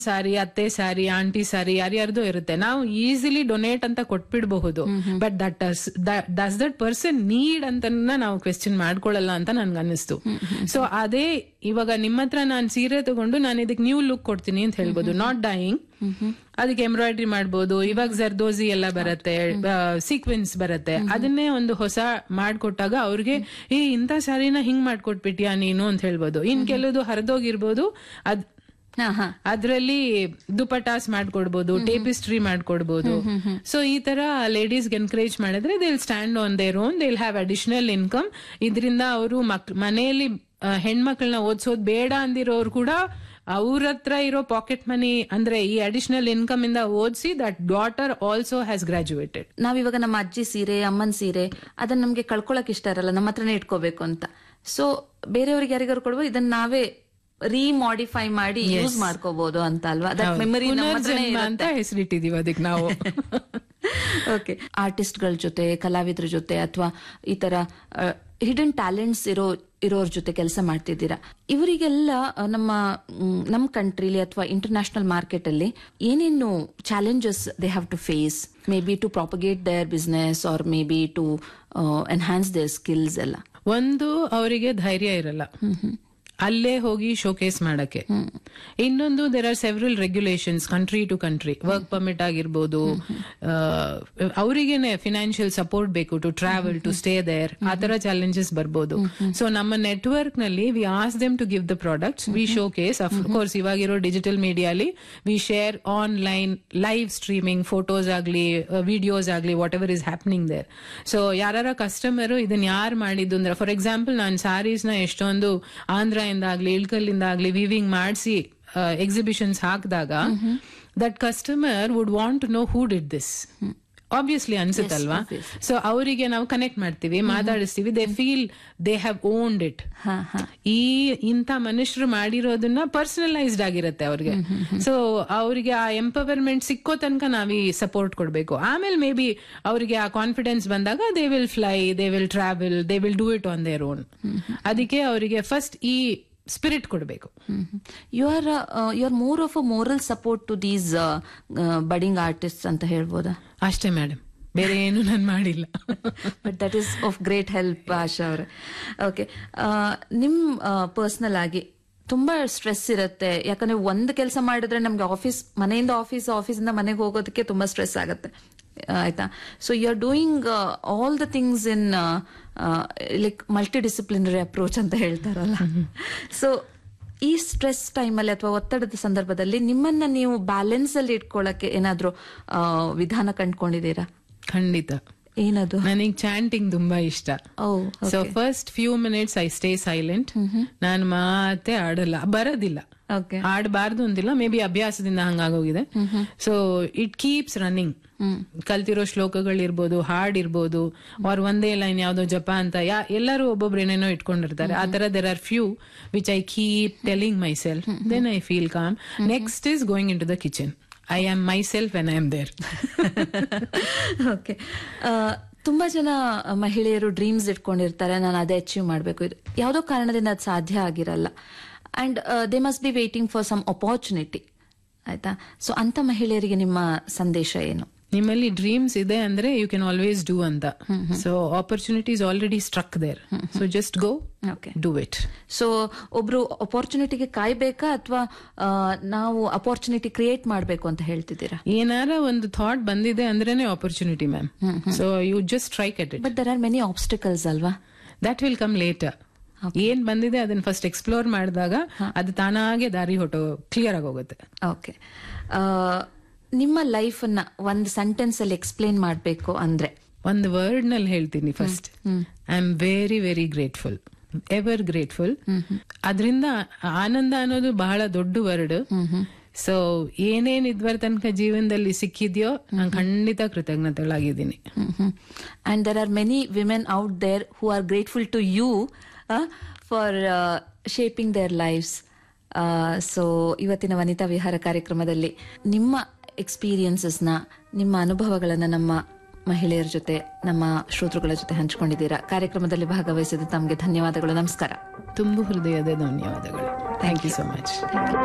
ಸಾರಿ ಅತ್ತೆ sorry aunty ಸಾರಿ ಯಾರ್ಯಾರ್ದು ಇರುತ್ತೆ ನಾವು ಈಸಿಲಿ ಡೊನೇಟ್ ಅಂತ ಕೊಟ್ಬಿಡಬಹುದು but that does that person need ಅಂತ ನಾವು ಕ್ವೆಶ್ಚನ್ ಮಾಡ್ಕೊಳ್ಳಲ್ಲ ಅಂತ ನನ್ಗೆ ಅನ್ನಿಸ್ತು ಸೊ ಅದೇ ಇವಾಗ ನಿಮ್ಮ ಹತ್ರ ನಾನು ಸೀರೆ ತಗೊಂಡು ನಾನು ಇದಕ್ಕೆ ನ್ಯೂ ಲುಕ್ ಕೊಡ್ತೀನಿ ಅಂತ ಹೇಳ್ಬೋದು ನಾಟ್ ಡೈಯಿಂಗ್ ಅದಕ್ಕೆ ಎಂಬ್ರಾಯ್ಡ್ರಿ ಮಾಡ್ಬೋದು ಇವಾಗ ಜರ್ದೋಸಿ ಎಲ್ಲ ಬರುತ್ತೆ ಸೀಕ್ವೆನ್ಸ್ ಬರುತ್ತೆ ಅದನ್ನೇ ಒಂದು ಹೊಸ ಮಾಡ್ಕೊಟ್ಟಾಗ ಅವ್ರಿಗೆ ಏ ಇಂಥ ಸ್ಯಾರಿನ ಹಿಂಗ್ ಮಾಡ್ಕೊಟ್ಬಿಟ್ಯಾ ನೀನು ಅಂತ ಹೇಳ್ಬೋದು ಇನ್ ಕೆಲವುದು ಹರಿದೋಗಿರ್ಬೋದು ಅದ್ ಹಾ ಹಾ ಅದ್ರಲ್ಲಿ ದುಪಟಾಸ್ ಮಾಡ್ಕೊಡ್ಬೋದು ಟೇಪಿಸ್ಟ್ರಿ ಮಾಡ್ಕೊಡ್ಬೋದು ಸೊ ಈ ತರ ಲೇಡೀಸ್ಗೆ ಎನ್ಕರೇಜ್ ಮಾಡಿದ್ರೆ they stand on their own they have additional income ಇದರಿಂದ ಅವರು ಮಕ್ ಮನೆಯಲ್ಲಿ ಆ, ಹೆಣ್ಮಕ್ಳನ್ನ ಓದಿಸೋದ್ ಬೇಡ ಅಂದಿರೋರು ಕೂಡ ಅವ್ರ ಹತ್ರ ಇರೋ ಪಾಕೆಟ್ ಮನಿ ಅಂದ್ರೆ ಈ ಅಡಿಷನಲ್ ಇನ್ಕಮ್ ಇಂದ ಓದಿಸಿ that daughter also has graduated ನಾವಿವಾಗ ನಮ್ಮ ಅಜ್ಜಿ ಸೀರೆ ಅಮ್ಮನ ಸೀರೆ ಅದನ್ನ ನಮ್ಗೆ ಕಳ್ಕೊಳಕ್ ಇಷ್ಟ ಇರಲ್ಲ ನಮ್ಮ ಹತ್ರನೇ ಇಟ್ಕೋಬೇಕು ಅಂತ ಸೊ ಬೇರೆಯವ್ರಿಗೆ ಯಾರಿಗಾರು ಕೊಡುವ ಇದನ್ನ ನಾವೇ ರೀಮಾಡಿಫೈ ಮಾಡಿ ಯೂಸ್ ಮಾಡ್ಕೋಬಹುದು ಅಂತ ಅಲ್ವಾ ದಟ್ ಮೆಮರಿ ನಮ್ಮ ಹತ್ರನೇ ಪುನರ್ಜನ್ಮ ಅಂತ ಹೆಸರಿಟ್ಟಿದೀವಿ ಅದಕ್ಕೆ ನಾವು ಓಕೆ ಆರ್ಟಿಸ್ಟ್ಗಳ ಜೊತೆ ಕಲಾವಿದ್ರ ಜೊತೆ ಅಥವಾ ಈ ತರ ಹಿಡನ್ ಟ್ಯಾಲೆಂಟ್ಸ್ ಇರೋ ಇರೋರ್ ಜೊತೆ ಕೆಲಸ ಮಾಡ್ತಿದ್ದೀರಾ ಇವರಿಗೆಲ್ಲ ಆ, ನಮ್ಮ ಮ್, ನಮ್ಮ ಕಂಟ್ರಿಲಿ ಅಥವಾ ಇಂಟರ್ನ್ಯಾಷನಲ್ ಮಾರ್ಕೆಟ್ ಅಲ್ಲಿ ಏನೇನು challenges they have to face maybe to propagate their business or maybe to enhance their skills ಎಲ್ಲ ಒಂದು ಅವರಿಗೆ ಧೈರ್ಯ ಇರಲ್ಲ ಅಲ್ಲೇ ಹೋಗಿ ಶೋಕೇಸ್ ಮಾಡಕ್ಕೆ ಇನ್ನೊಂದು there are several regulations country to country work permit ಆಗಿರ್ಬೋದು ಅವರಿಗೇನೆ ಫಿನಾನ್ಷಿಯಲ್ ಸಪೋರ್ಟ್ ಬೇಕು to travel to stay there ಆ ತರ ಚಾಲೆಂಜಸ್ ಬರ್ಬೋದು ಸೊ ನಮ್ಮ ನೆಟ್ವರ್ಕ್ ನಲ್ಲಿ we ask them to give the products we showcase of course ಇವಾಗಿರೋ digital ಮೀಡಿಯಾಲಿ we share online live streaming photos ಆಗ್ಲಿ ವಿಡಿಯೋಸ್ ಆಗ್ಲಿ whatever is happening there so ಯಾರ ಕಸ್ಟಮರ್ ಇದನ್ನ ಯಾರು ಮಾಡಿದ್ದು ಅಂದ್ರೆ ಫಾರ್ ಎಕ್ಸಾಂಪಲ್ ನಾನು ಸ್ಯಾರೀಸ್ ನ ಎಷ್ಟೊಂದು ಆಂಧ್ರದಿಂದ ಆಗ್ಲಿ ಇಳ್ಕಲ್ಲಿಂದ ಆಗ್ಲಿ ವಿವಿಂಗ್ ಮಾಡಿಸಿ ಎಕ್ಸಿಬಿಷನ್ಸ್ ಹಾಕಿದಾಗ that customer would want to know who did this obviously ಅನ್ಸುತ್ತಲ್ವಾ ಸೊ ಅವರಿಗೆ ನಾವು ಕನೆಕ್ಟ್ ಮಾಡ್ತೀವಿ ಮಾತಾಡಿಸ್ತೀವಿ they feel they have owned it ಹಾ ಹಾ ಈ ಇಂಥ ಮನುಷ್ಯರು ಮಾಡಿರೋದನ್ನ ಪರ್ಸನಲೈಸ್ಡ್ ಆಗಿರುತ್ತೆ ಅವ್ರಿಗೆ ಸೊ ಅವರಿಗೆ ಆ ಎಂಪವರ್ಮೆಂಟ್ ಸಿಕ್ಕೋ ತನಕ ನಾವ್ ಈ ಸಪೋರ್ಟ್ ಕೊಡ್ಬೇಕು ಆಮೇಲೆ ಮೇ ಬಿ ಅವರಿಗೆ ಆ ಕಾನ್ಫಿಡೆನ್ಸ್ ಬಂದಾಗ they will fly they will travel they will do it on their own ಅದಕ್ಕೆ ಅವರಿಗೆ ಫಸ್ಟ್ ಈ ಸ್ಪಿರಿಟ್ ಕೊಡಬೇಕು you are you are more of a moral support to these budding artist ಅಂತ ಹೇಳ್ಬೋದಾ ಅಷ್ಟೇ ಮೇಡಮ್ ಬೇರೆ ಏನು ನಾನು ಮಾಡಿಲ್ಲ but that is of great help Asha ಅವ್ರೆ ಓಕೆ ನಿಮ್ ಪರ್ಸನಲ್ ಆಗಿ ತುಂಬಾ ಸ್ಟ್ರೆಸ್ ಇರುತ್ತೆ ಯಾಕಂದ್ರೆ ಒಂದು ಕೆಲಸ ಮಾಡಿದ್ರೆ ನಮ್ಗೆ ಆಫೀಸ್ ಮನೆಯಿಂದ ಆಫೀಸ್ ಆಫೀಸಿಂದ ಮನೆಗೆ ಹೋಗೋದಕ್ಕೆ ತುಂಬಾ ಸ್ಟ್ರೆಸ್ ಆಗುತ್ತೆ ಆ, ಆಯ್ತಾ so you are doing all the things in like multidisciplinary approach ಅಂತ ಹೇಳ್ತಾರಲ್ಲ ಸೊ ಈ ಸ್ಟ್ರೆಸ್ ಟೈಮಲ್ಲಿ ಅಥವಾ ಒತ್ತಡದ ಸಂದರ್ಭದಲ್ಲಿ ನಿಮ್ಮನ್ನ ನೀವು ಬ್ಯಾಲೆನ್ಸ್ ಅಲ್ಲಿ ಇಟ್ಕೊಳ್ಳಕ್ಕೆ ಏನಾದ್ರೂ ಆ, ವಿಧಾನ ಕಂಡ್ಕೊಂಡಿದ್ದೀರಾ ಖಂಡಿತ ಏನದು ನನಗೆ ಚಾಂಟಿಂಗ್ ತುಂಬಾ ಇಷ್ಟ oh so first few minutes I stay silent ನಾನು ಮಾತೆ ಆಡಲ್ಲ ಬರೋದಿಲ್ಲ ಓಕೆ ಆಡಬಾರ್ದು ಅಂತಿಲ್ಲ ಮೇ ಬಿ ಅಭ್ಯಾಸದಿಂದ ಹಂಗಾಗೋಗಿದೆ ಸೊ ಇಟ್ ಕೀಪ್ಸ್ ರನ್ನಿಂಗ್ ಕಲ್ತಿರೋ ಶ್ಲೋಕಗಳಿರ್ಬೋದು ಹಾಡ್ ಇರ್ಬೋದು ಅವ್ರ ಒಂದೇ ಲೈನ್ ಯಾವ್ದೋ ಜಪ ಅಂತ ಯಾ ಎಲ್ಲರೂ ಒಬ್ಬೊಬ್ರು ಏನೇನೋ ಇಟ್ಕೊಂಡಿರ್ತಾರೆ ಆ ತರ there are few which I keep telling myself then I feel calm next is going into the kitchen I am myself when I am there okay ತುಂಬಾ ಜನ ಮಹಿಳೆಯರು ಡ್ರೀಮ್ಸ್ ಇಟ್ಕೊಂಡಿರ್ತಾರೆ ನಾನು ಅದೇ ಅಚೀವ್ ಮಾಡಬೇಕು ಇದು ಯಾವುದೋ ಕಾರಣದಿಂದ ಅದು ಸಾಧ್ಯ ಆಗಿರಲ್ಲ and they must be waiting for some opportunity ಆಯ್ತಾ ಸೊ ಅಂತ ಮಹಿಳೆಯರಿಗೆ ನಿಮ್ಮ ಸಂದೇಶ ಏನು ನಿಮ್ಮಲ್ಲಿ ಡ್ರೀಮ್ಸ್ ಇದೆ ಅಂದ್ರೆ ಯು ಕ್ಯಾನ್ ಆಲ್ವೇಸ್ ಡೂ ಅಂತ so opportunities already struck there so just go okay do it so ಒಬ್ರು ಅಪಾರ್ಚುನಿಟಿಗೆ ಕಾಯ್ಬೇಕಾ ಅಥವಾ ನಾವು ಅಪಾರ್ಚುನಿಟಿ ಕ್ರಿಯೇಟ್ ಮಾಡಬೇಕು ಅಂತ ಹೇಳ್ತಿದ್ದೀರಾ ಏನಾರ ಒಂದು ಥಾಟ್ ಬಂದಿದೆ ಅಂದ್ರೇನೆ opportunity ma'am so you just try at it but there are many obstacles ಅಲ್ವಾ ದಟ್ ವಿಲ್ ಕಮ್ ಲೇಟರ್ ಏನ್ ಬಂದಿದೆ ಅದನ್ನ ಫಸ್ಟ್ ಎಕ್ಸ್ಪ್ಲೋರ್ ಮಾಡಿದಾಗ ಅದು ತಾನಾಗೆ ದಾರಿ ಹೊಟ್ಟೋ ಕ್ಲಿಯರ್ ಆಗೋಗುತ್ತೆ ಓಕೆ ನಿಮ್ಮ ಲೈಫ್ ಅನ್ನ ಒಂದು ಸೆಂಟೆನ್ಸ್ ಅಲ್ಲಿ ಎಕ್ಸ್ಪ್ಲೇನ್ ಮಾಡಬೇಕು ಅಂದ್ರೆ ಒಂದು ವರ್ಡ್ ನಲ್ಲಿ ಹೇಳ್ತೀನಿ first I am very very grateful ever grateful ಅದರಿಂದ ಆನಂದ ಅನ್ನೋದು ಬಹಳ ದೊಡ್ಡ ವರ್ಡ್ ಸೊ ಏನೇನ್ ಇದ್ವರ ತನಕ ಜೀವನದಲ್ಲಿ ಸಿಕ್ಕಿದ್ಯೋ ನಾನು ಖಂಡಿತ ಕೃತಜ್ಞತೆಗಳಾಗಿದ್ದೀನಿ and there are many women out there who are grateful to you for shaping their lives so ಇವತ್ತಿನ ವನಿತಾ ವಿಹಾರ ಕಾರ್ಯಕ್ರಮದಲ್ಲಿ ನಿಮ್ಮ ಎಕ್ಸ್ಪೀರಿಯನ್ಸಸ್ನ ನಿಮ್ಮ ಅನುಭವಗಳನ್ನು ನಮ್ಮ ಮಹಿಳೆಯರ ಜೊತೆ ನಮ್ಮ ಶ್ರೋತೃಗಳ ಜೊತೆ ಹಂಚಿಕೊಂಡಿದ್ದೀರಾ ಕಾರ್ಯಕ್ರಮದಲ್ಲಿ ಭಾಗವಹಿಸಿದ ತಮಗೆ ಧನ್ಯವಾದಗಳು ನಮಸ್ಕಾರ ತುಂಬು ಹೃದಯದ ಧನ್ಯವಾದಗಳು ಥ್ಯಾಂಕ್ ಯು ಸೊ ಮಚ್